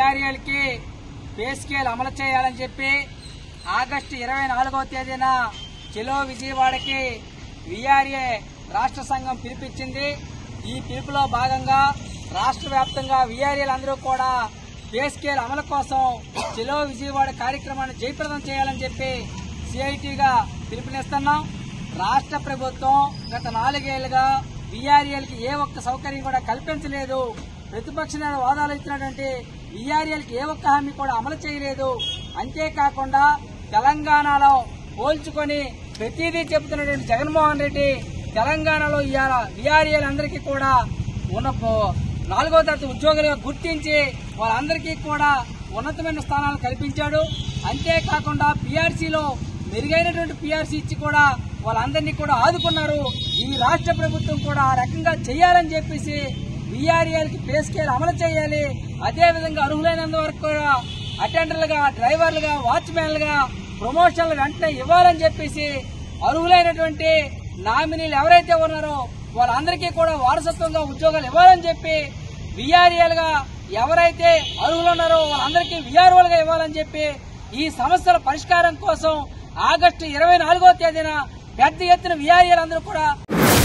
విఆర్ఏలకి pay scale అమలు చేయాలని చెప్పి ఆగస్టు ఇరవై నాలుగవ తేదీన చెలో విజయవాడకి విఆర్ఏ రాష్ట్ర సంఘం పిలిపించింది ఈ పిలుపులో భాగంగా రాష్ట్ర వ్యాప్తంగా విఆర్ఏలందరూ కూడా పే స్కేల్ అమలు కోసం చెలో విజయవాడ కార్యక్రమాన్ని జయప్రదం చేయాలని చెప్పి సిఐటిగా పిలుపునిస్తున్నాం రాష్ట్ర ప్రభుత్వం గత నాలుగేళ్లుగా విఆర్ఏలకి ఏ ఒక్క సౌకర్యం కూడా కల్పించలేదు ప్రతిపక్ష నేత వాదాలు ఇచ్చినటువంటి విఆర్ఏలకి ఏ ఒక్క హామీ కూడా అమలు చేయలేదు అంతేకాకుండా తెలంగాణలో పోల్చుకొని ప్రతిదీ చెబుతున్నటువంటి జగన్మోహన్ రెడ్డి తెలంగాణలో ఇవాళ విఆర్ఏలందరికీ కూడా ఉన్న పో- నాలుగో తరగతి ఉద్యోగులుగా గుర్తించి వాళ్ళందరికీ కూడా ఉన్నతమైన స్థానాలు కల్పించాడు అంతేకాకుండా పీఆర్సీలో మెరుగైనటువంటి పీఆర్సీ ఇచ్చి కూడా వాళ్ళందరినీ కూడా ఆదుకున్నారు ఈ రాష్ట్ర ప్రభుత్వం కూడా ఆ రకంగా చేయాలని చెప్పేసి విఆర్ఏలకి పే స్కేల్ అమలు చేయాలి అదేవిధంగా అర్హులైనంత వరకు కూడా అటెండర్లుగా డ్రైవర్లుగా వాచ్మెన్లుగా ప్రమోషన్లు వెంటనే ఇవ్వాలని చెప్పేసి అర్హులైనటువంటి నామినీలు ఎవరైతే ఉన్నారో వాళ్ళందరికీ కూడా వారసత్వంగా ఉద్యోగాలు ఇవ్వాలని చెప్పి విఆర్ఏలుగా ఎవరైతే అర్హులు ఉన్నారో వాళ్ళందరికీ విఆర్ఓలుగా ఇవ్వాలని చెప్పి ఈ సమస్యల పరిష్కారం కోసం ఆగస్టు ఇరవై నాలుగో తేదీన పెద్ద ఎత్తున విఆర్ఏలందరూ కూడా